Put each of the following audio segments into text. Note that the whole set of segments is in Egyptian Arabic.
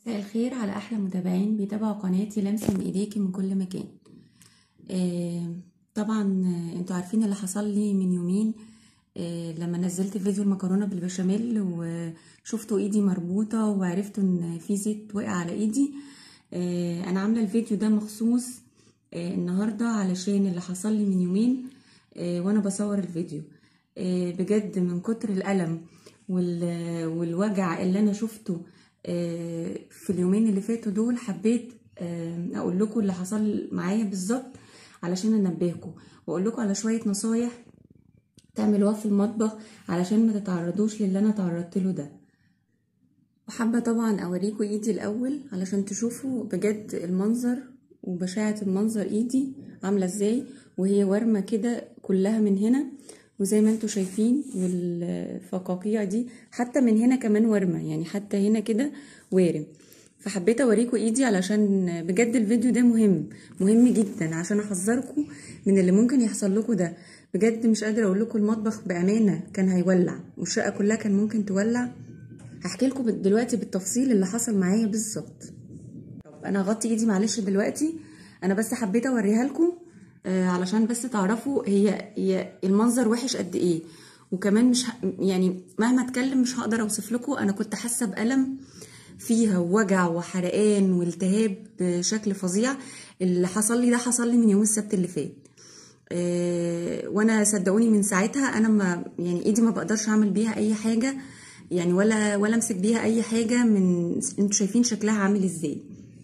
مساء الخير على احلى متابعين بيتابعوا قناتي لمس من ايديكي من كل مكان آه طبعا آه، انتوا عارفين اللي حصل لي من يومين آه لما نزلت فيديو المكرونه بالبشاميل وشفتوا ايدي مربوطه وعرفتوا ان في زيت وقع على ايدي آه انا عامله الفيديو ده مخصوص آه النهارده علشان اللي حصل لي من يومين آه وانا بصور الفيديو آه بجد من كتر الالم وال- والوجع اللي انا شفته آه، في اليومين اللي فاتوا دول حبيت آه، اقول لكم اللي حصل معايا بالظبط علشان انبهكم واقول لكم على شويه نصايح تعملوها في المطبخ علشان ما تتعرضوش للي انا تعرضت له ده وحابه طبعا اوريكم ايدي الاول علشان تشوفوا بجد المنظر وبشاعه المنظر ايدي عامله ازاي وهي ورمه كده كلها من هنا وزي ما انتوا شايفين والفقاقيع دي حتى من هنا كمان ورمه يعني حتى هنا كده وارم فحبيت اوريكم ايدي علشان بجد الفيديو ده مهم مهم جدا عشان احذركم من اللي ممكن يحصل لكم ده بجد مش قادره اقول لكم المطبخ بامانه كان هيولع والشقه كلها كان ممكن تولع هحكي لكم دلوقتي بالتفصيل اللي حصل معايا بالظبط طب انا هغطي ايدي معلش دلوقتي انا بس حبيت اوريها لكم آه علشان بس تعرفوا هي هي المنظر وحش قد ايه وكمان مش ه... يعني مهما اتكلم مش هقدر اوصف لكم انا كنت حاسه بالم فيها ووجع وحرقان والتهاب بشكل فظيع اللي حصل لي ده حصل لي من يوم السبت اللي فات آه، وانا صدقوني من ساعتها انا ما يعني ايدي ما بقدرش اعمل بيها اي حاجه يعني ولا ولا امسك بيها اي حاجه من انتوا شايفين شكلها عامل ازاي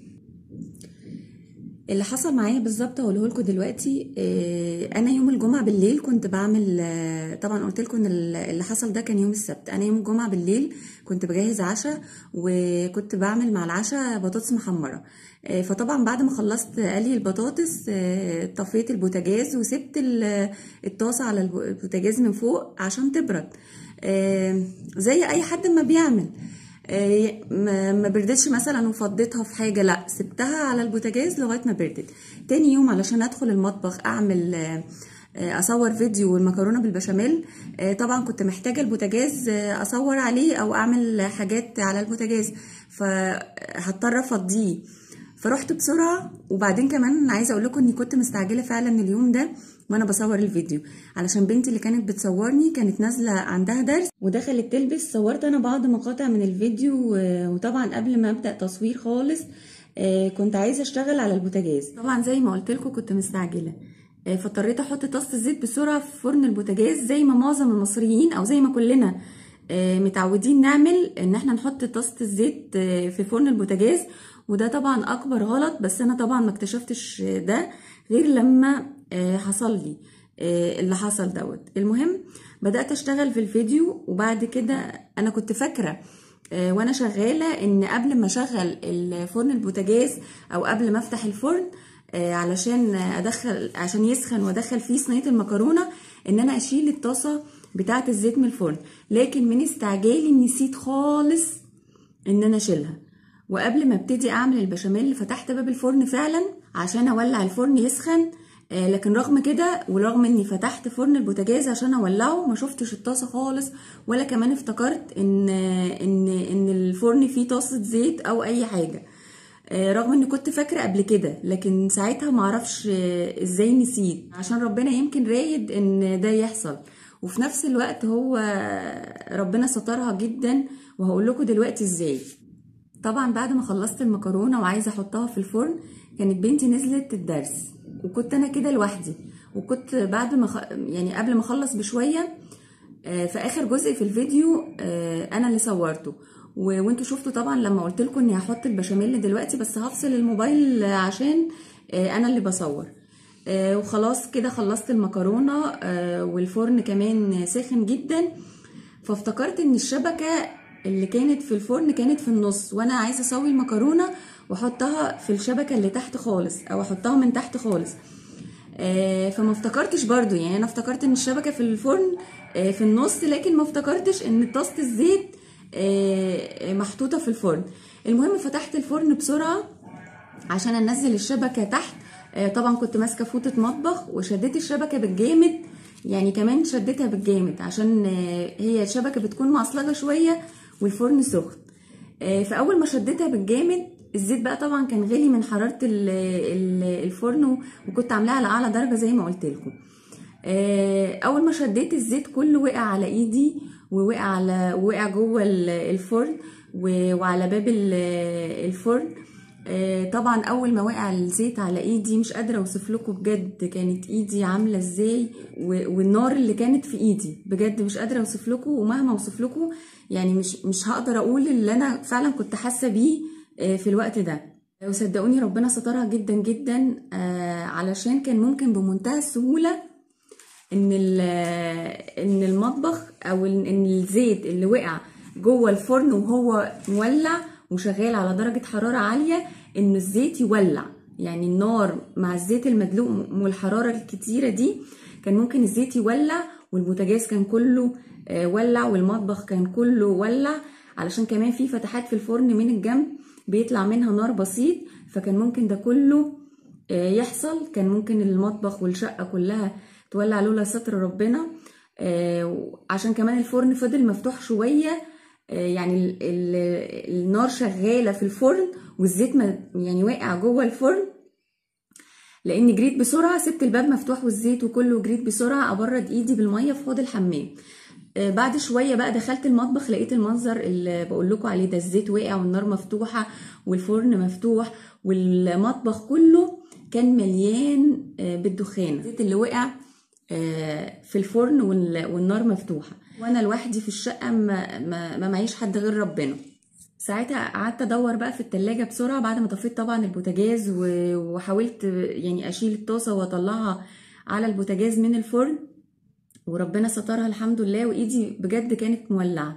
اللي حصل معايا بالظبط هقوله لكم دلوقتي آه، انا يوم الجمعه بالليل كنت بعمل آه، طبعا قلت لكم ان اللي حصل ده كان يوم السبت انا يوم الجمعه بالليل كنت بجهز عشاء وكنت بعمل مع العشاء بطاطس محمره آه، فطبعا بعد ما خلصت قلي البطاطس آه، طفيت البوتاجاز وسبت ال- الطاسه على الب- البوتاجاز من فوق عشان تبرد آه، زي اي حد ما بيعمل آه، ما ما بردتش مثلا وفضيتها في حاجه لا سبتها على البوتاجاز لغايه ما بردت تاني يوم علشان ادخل المطبخ اعمل آه، آه، اصور فيديو المكرونه بالبشاميل آه، طبعا كنت محتاجه البوتاجاز آه، اصور عليه او اعمل حاجات على البوتاجاز فهضطر افضيه فرحت بسرعه وبعدين كمان عايزه اقول لكم اني كنت مستعجله فعلا اليوم ده وانا بصور الفيديو علشان بنتي اللي كانت بتصورني كانت نازله عندها درس ودخلت تلبس صورت انا بعض مقاطع من الفيديو آه، وطبعا قبل ما ابدا تصوير خالص آه، كنت عايزه اشتغل على البوتاجاز طبعا زي ما قلت لكم كنت مستعجله آه، فاضطريت احط طاسه الزيت بسرعه في فرن البوتاجاز زي ما معظم المصريين او زي ما كلنا آه، متعودين نعمل ان احنا نحط طاسه الزيت آه، في فرن البوتاجاز وده طبعا اكبر غلط بس انا طبعا ما اكتشفتش ده غير لما آه، حصل لي آه، اللي حصل دوت المهم بدات اشتغل في الفيديو وبعد كده انا كنت فاكره آه، وانا شغاله ان قبل ما اشغل الفرن البوتاجاز او قبل ما افتح الفرن آه، علشان ادخل عشان يسخن وادخل فيه صينيه المكرونه ان انا اشيل الطاسه بتاعه الزيت من الفرن لكن من استعجالي نسيت خالص ان انا اشيلها وقبل ما ابتدي اعمل البشاميل فتحت باب الفرن فعلا عشان اولع الفرن يسخن آه، لكن رغم كده ورغم اني فتحت فرن البوتاجاز عشان اولعه ما شفتش الطاسه خالص ولا كمان افتكرت ان ان ان الفرن فيه طاسه زيت او اي حاجه آه، رغم اني كنت فاكره قبل كده لكن ساعتها معرفش آه، ازاي نسيت عشان ربنا يمكن رايد ان ده يحصل وفي نفس الوقت هو ربنا سترها جدا وهقول لكم دلوقتي ازاي طبعا بعد ما خلصت المكرونه وعايزه احطها في الفرن كانت بنتي نزلت الدرس وكنت انا كده لوحدي وكنت بعد ما خ... يعني قبل ما اخلص بشويه آه، في اخر جزء في الفيديو آه، انا اللي صورته و... وانتوا شفتوا طبعا لما قلت لكم اني هحط البشاميل دلوقتي بس هفصل الموبايل عشان آه، انا اللي بصور آه، وخلاص كده خلصت المكرونه آه، والفرن كمان ساخن جدا فافتكرت ان الشبكه اللي كانت في الفرن كانت في النص وانا عايزه اسوي المكرونه واحطها في الشبكه اللي تحت خالص او احطها من تحت خالص آه، فما افتكرتش برضو يعني انا افتكرت ان الشبكه في الفرن آه، في النص لكن ما افتكرتش ان طاسه الزيت آه، محطوطه في الفرن المهم فتحت الفرن بسرعه عشان انزل الشبكه تحت آه، طبعا كنت ماسكه فوطه مطبخ وشديت الشبكه بالجامد يعني كمان شدتها بالجامد عشان آه، هي الشبكه بتكون معصلجه شويه والفرن سخن آه، فاول ما شدتها بالجامد الزيت بقى طبعا كان غلي من حراره ال- ال- الفرن و- وكنت عاملاها على اعلى درجه زي ما قلت لكم آه، اول ما شديت الزيت كله وقع على ايدي ووقع على وقع جوه ال- الفرن و- وعلى باب ال- الفرن آه، طبعا اول ما وقع الزيت على ايدي مش قادره اوصف لكم بجد كانت ايدي عامله ازاي و- والنار اللي كانت في ايدي بجد مش قادره اوصف لكم ومهما اوصف لكم يعني مش مش هقدر اقول اللي انا فعلا كنت حاسه بيه آه، في الوقت ده وصدقوني ربنا سترها جدا جدا آه، علشان كان ممكن بمنتهى السهوله ان ال- ان المطبخ او ان إن الزيت اللي وقع جوه الفرن وهو مولع وشغال على درجة حرارة عالية ان الزيت يولع يعني النار مع الزيت المدلوق والحرارة الكتيرة دي كان ممكن الزيت يولع والبوتاجاز كان كله آه، ولع والمطبخ كان كله ولع علشان كمان في فتحات في الفرن من الجنب بيطلع منها نار بسيط فكان ممكن ده كله آه، يحصل كان ممكن المطبخ والشقة كلها تولع لولا ستر ربنا آه، عشان كمان الفرن فضل مفتوح شوية آه، يعني ال- ال- النار شغالة في الفرن والزيت ما يعني واقع جوه الفرن لاني جريت بسرعه سبت الباب مفتوح والزيت وكله جريت بسرعه ابرد ايدي بالميه في حوض الحمام آه، بعد شويه بقى دخلت المطبخ لقيت المنظر اللي بقول لكم عليه ده الزيت وقع والنار مفتوحه والفرن مفتوح والمطبخ كله كان مليان آه، بالدخان الزيت اللي وقع آه، في الفرن وال- والنار مفتوحه وانا لوحدي في الشقه ما, ما, ما معيش حد غير ربنا ساعتها قعدت ادور بقى في التلاجة بسرعة بعد ما طفيت طبعا البوتاجاز و- وحاولت يعني اشيل الطاسة واطلعها على البوتاجاز من الفرن وربنا سترها الحمد لله وايدي بجد كانت مولعة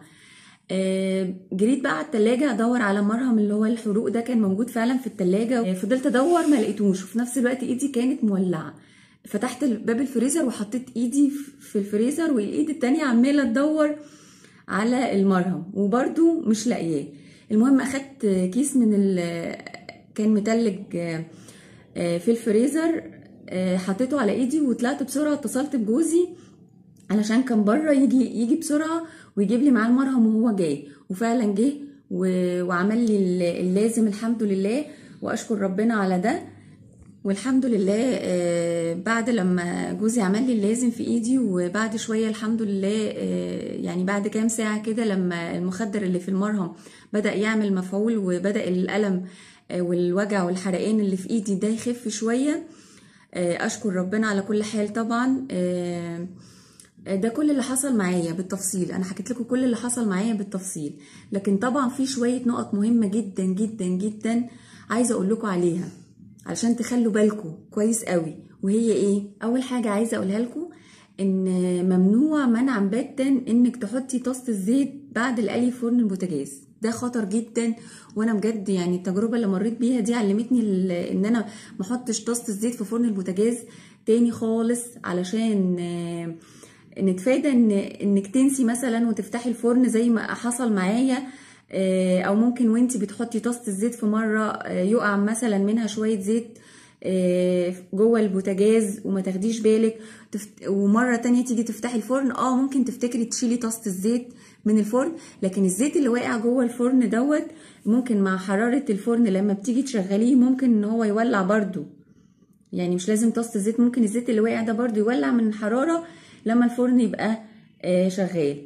آه، جريت بقى على التلاجة ادور على مرهم اللي هو الحروق ده كان موجود فعلا في التلاجة آه، فضلت ادور ما لقيتوش وفي نفس الوقت ايدي كانت مولعة فتحت باب الفريزر وحطيت ايدي في الفريزر والايد التانية عمالة تدور على المرهم وبرده مش لاقياه المهم اخدت كيس من ال كان متلج آه، آه، في الفريزر آه، حطيته على ايدي وطلعت بسرعه اتصلت بجوزي علشان كان بره يجي يجي بسرعه ويجيب لي معاه المرهم وهو جاي وفعلا جه و- وعمل لي ال- اللازم الحمد لله واشكر ربنا على ده والحمد لله آه، بعد لما جوزي عمل لي اللازم في ايدي وبعد شويه الحمد لله آه، يعني بعد كام ساعه كده لما المخدر اللي في المرهم بدا يعمل مفعول وبدا الالم آه، والوجع والحرقان اللي في ايدي ده يخف شويه آه، اشكر ربنا على كل حال طبعا آه، ده كل اللي حصل معايا بالتفصيل انا حكيت لكم كل اللي حصل معايا بالتفصيل لكن طبعا في شويه نقط مهمه جدا جدا جدا عايزه اقول لكم عليها علشان تخلوا بالكم كويس قوي وهي ايه اول حاجه عايزه اقولها لكم ان ممنوع منعا باتا انك تحطي طاسه الزيت بعد القلي في فرن البوتاجاز ده خطر جدا وانا بجد يعني التجربه اللي مريت بيها دي علمتني ال- ان انا ما احطش طاسه الزيت في فرن البوتاجاز تاني خالص علشان آه، نتفادى ان انك تنسي مثلا وتفتحي الفرن زي ما حصل معايا آه، او ممكن وانتي بتحطي طاسه الزيت في مره آه، يقع مثلا منها شويه زيت آه، جوه البوتاجاز وما تاخديش بالك تفت... ومره تانية تيجي تفتحي الفرن اه ممكن تفتكري تشيلي طاسه الزيت من الفرن لكن الزيت اللي واقع جوه الفرن دوت ممكن مع حراره الفرن لما بتيجي تشغليه ممكن ان هو يولع برضو يعني مش لازم طاسه الزيت ممكن الزيت اللي واقع ده برضو يولع من الحراره لما الفرن يبقى آه، شغال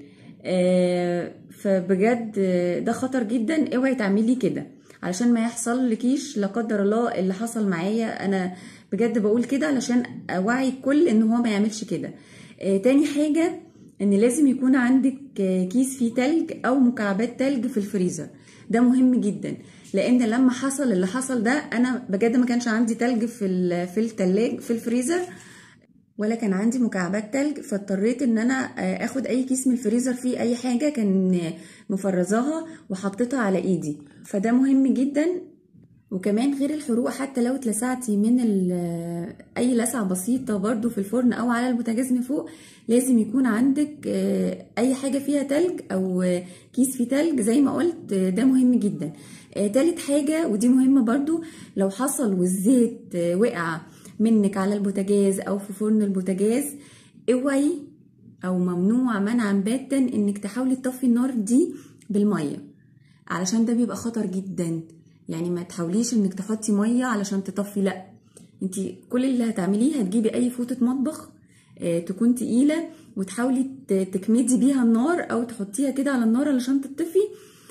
آه، فبجد آه، ده خطر جدا اوعي تعملي كده علشان ما يحصل لكيش لا قدر الله اللي حصل معايا انا بجد بقول كده علشان اوعي الكل ان هو ما يعملش كده آه، تاني حاجه ان لازم يكون عندك آه، كيس فيه تلج او مكعبات تلج في الفريزر ده مهم جدا لان لما حصل اللي حصل ده انا بجد ما كانش عندي تلج في ال- في التلاج في الفريزر ولا كان عندي مكعبات تلج فاضطريت ان انا آه، اخد اي كيس من الفريزر فيه اي حاجه كان مفرزاها وحطيتها على ايدي فده مهم جدا وكمان غير الحروق حتى لو اتلسعتي من ال- اي لسعه بسيطه برضو في الفرن او على البوتاجاز من فوق لازم يكون عندك آه، اي حاجه فيها تلج او آه، كيس فيه تلج زي ما قلت آه، ده مهم جدا آه، تالت حاجه ودي مهمه برضو لو حصل والزيت آه، وقع منك على البوتاجاز او في فرن البوتاجاز اوعي او ممنوع منعا باتا انك تحاولي تطفي النار دي بالميه علشان ده بيبقى خطر جدا يعني ما تحاوليش انك تحطي ميه علشان تطفي لا انت كل اللي هتعمليه هتجيبي اي فوطه مطبخ آه، تكون تقيله وتحاولي ت- تكمدي بيها النار او تحطيها كده على النار علشان تطفي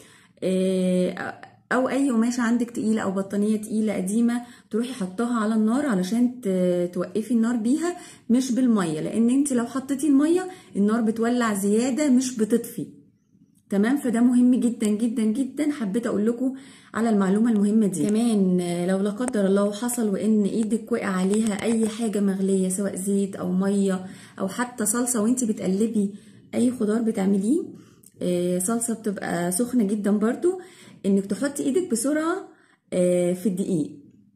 آه، او اي قماشه عندك تقيله او بطانيه تقيله قديمه تروحي حطاها على النار علشان ت- توقفي النار بيها مش بالميه لان انت لو حطيتي الميه النار بتولع زياده مش بتطفي تمام فده مهم جدا جدا جدا حبيت اقول لكم على المعلومه المهمه دي كمان آه، لو لا قدر الله حصل وان ايدك وقع عليها اي حاجه مغليه سواء زيت او ميه او حتى صلصه وانت بتقلبي اي خضار بتعمليه آه، صلصه بتبقى سخنه جدا برضو انك تحطي ايدك بسرعه آه، في الدقيق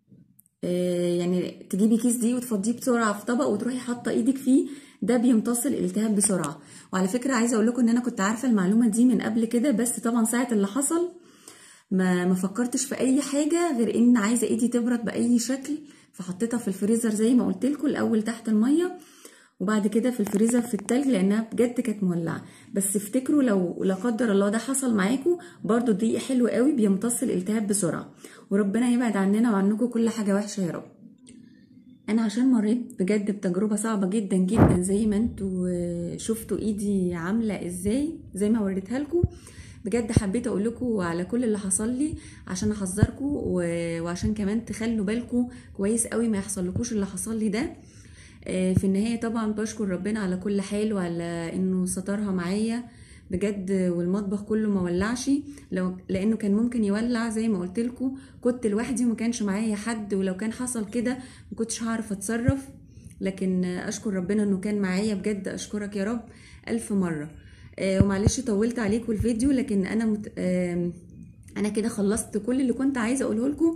آه، يعني تجيبي كيس دي وتفضيه بسرعه في طبق وتروحي حاطه ايدك فيه ده بيمتص الالتهاب بسرعه وعلى فكره عايزه اقول لكم ان انا كنت عارفه المعلومه دي من قبل كده بس طبعا ساعه اللي حصل ما ما فكرتش في اي حاجه غير ان عايزه ايدي تبرد باي شكل فحطيتها في الفريزر زي ما قلت لكم الاول تحت الميه وبعد كده في الفريزر في التلج لانها بجد كانت مولعه بس افتكروا لو لا قدر الله ده حصل معاكم برضو الدقيق حلو قوي بيمتص الالتهاب بسرعه وربنا يبعد عننا وعنكم كل حاجه وحشه يا رب انا عشان مريت بجد بتجربه صعبه جدا جدا زي ما انتوا آه، شفتوا ايدي عامله ازاي زي ما وريتها لكم بجد حبيت اقول لكم على كل اللي حصل لي عشان احذركم و- وعشان كمان تخلوا بالكم كويس قوي ما يحصلكوش اللي حصل لي ده آه، في النهايه طبعا بشكر ربنا على كل حال وعلى انه سترها معايا بجد والمطبخ كله ما ولعش لو لانه كان ممكن يولع زي ما قلت لكم كنت لوحدي وما كانش معايا حد ولو كان حصل كده ما كنتش هعرف اتصرف لكن اشكر ربنا انه كان معايا بجد اشكرك يا رب الف مره آه، ومعلش طولت عليكم الفيديو لكن انا مت... آم، انا كده خلصت كل اللي كنت عايزه اقوله لكم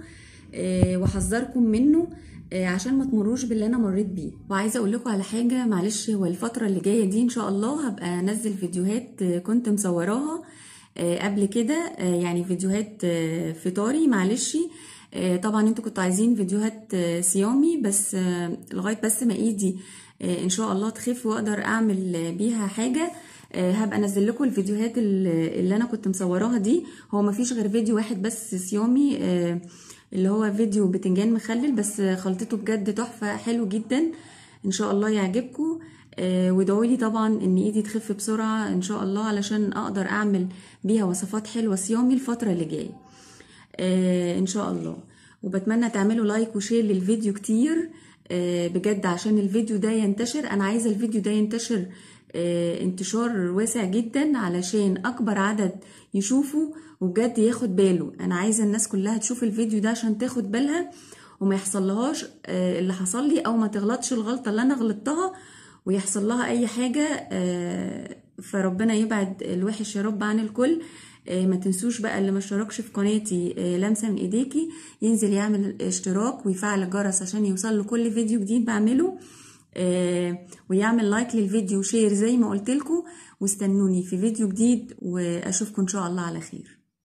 واحذركم منه آه، عشان ما تمروش باللي انا مريت بيه وعايزه اقول لكم على حاجه معلش هو الفتره اللي جايه دي ان شاء الله هبقى انزل فيديوهات آه، كنت مصوراها آه، قبل كده آه، يعني فيديوهات آه، فطاري معلش آه، طبعا انتوا كنتوا عايزين فيديوهات آه، صيامي بس آه، لغايه بس ما ايدي آه، ان شاء الله تخف واقدر اعمل آه، بيها حاجه آه، هبقى انزل لكم الفيديوهات ال- اللي انا كنت مصوراها دي هو ما فيش غير فيديو واحد بس صيامي آه، اللي هو فيديو بتنجان مخلل بس خلطته بجد تحفه حلو جدا ان شاء الله يعجبكم آه، وادعوا لي طبعا ان ايدي تخف بسرعه ان شاء الله علشان اقدر اعمل بيها وصفات حلوه صيامي الفتره اللي جايه آه، ان شاء الله وبتمنى تعملوا لايك وشير للفيديو كتير آه، بجد عشان الفيديو ده ينتشر انا عايزه الفيديو ده ينتشر آه، انتشار واسع جدا علشان اكبر عدد يشوفه وبجد ياخد باله انا عايزه الناس كلها تشوف الفيديو ده عشان تاخد بالها وما يحصلهاش آه، اللي حصل لي او ما تغلطش الغلطه اللي انا غلطتها ويحصل لها اي حاجه آه، فربنا يبعد الوحش يا رب عن الكل آه، ما تنسوش بقى اللي ما اشتركش في قناتي آه، لمسه من ايديكي ينزل يعمل اشتراك ويفعل الجرس عشان يوصل له كل فيديو جديد بعمله آه، ويعمل لايك للفيديو وشير زي ما قلت لكم واستنوني في فيديو جديد واشوفكم ان شاء الله على خير